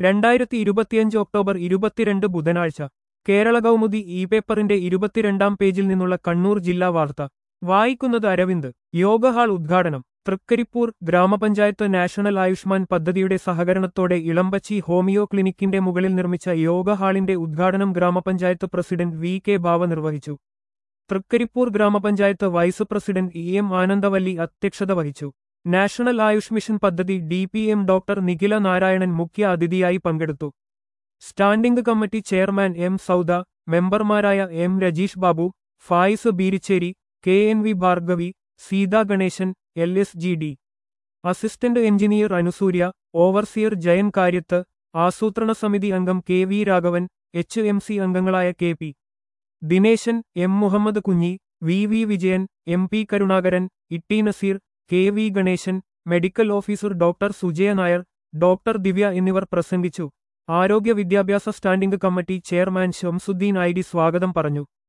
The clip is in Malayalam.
രണ്ടായിരത്തി ഇരുപത്തിയഞ്ച് ഒക്ടോബർ ഇരുപത്തിരണ്ട് ബുധനാഴ്ച കേരള കൗമുദി ഇ പേപ്പറിന്റെ ഇരുപത്തിരണ്ടാം പേജിൽ നിന്നുള്ള കണ്ണൂർ ജില്ലാ വാർത്ത വായിക്കുന്നത് അരവിന്ദ് യോഗഹാൾ ഉദ്ഘാടനം തൃക്കരിപ്പൂർ ഗ്രാമപഞ്ചായത്ത് നാഷണൽ ആയുഷ്മാൻ പദ്ധതിയുടെ സഹകരണത്തോടെ ഇളമ്പച്ചി ഹോമിയോ ക്ലിനിക്കിന്റെ മുകളിൽ നിർമ്മിച്ച യോഗഹാളിന്റെ ഉദ്ഘാടനം ഗ്രാമപഞ്ചായത്ത് പ്രസിഡന്റ് വി കെ ബാവ നിർവഹിച്ചു തൃക്കരിപ്പൂർ ഗ്രാമപഞ്ചായത്ത് vice president E M Anandavalli അധ്യക്ഷത വഹിച്ചു നാഷണൽ ആയുഷ് മിഷൻ പദ്ധതി D P M doctor Nikhila Narayanan മുഖ്യ അതിഥിയായി പങ്കെടുത്തു standing committee chairman M Sauda മെമ്പർമാരായ M Rajeesh Babu Fayis Beericheri K N V Bhargavi Seetha Ganesan L S G D assistant engineer Anusurya overseer Jayan Karyath ആസൂത്രണ സമിതി അംഗം K V Raghavan H M C അംഗങ്ങളായ K P Dineshan M Muhammad Kunhi V V Vijayan M P Karunakaran T Naseer K V Ganesan medical officer doctor Sujaya Nair doctor Divya എന്നിവർ പ്രസംഗിച്ചു ആരോഗ്യ വിദ്യാഭ്യാസ standing committee chairman Shamsuddin I D സ്വാഗതം പറഞ്ഞു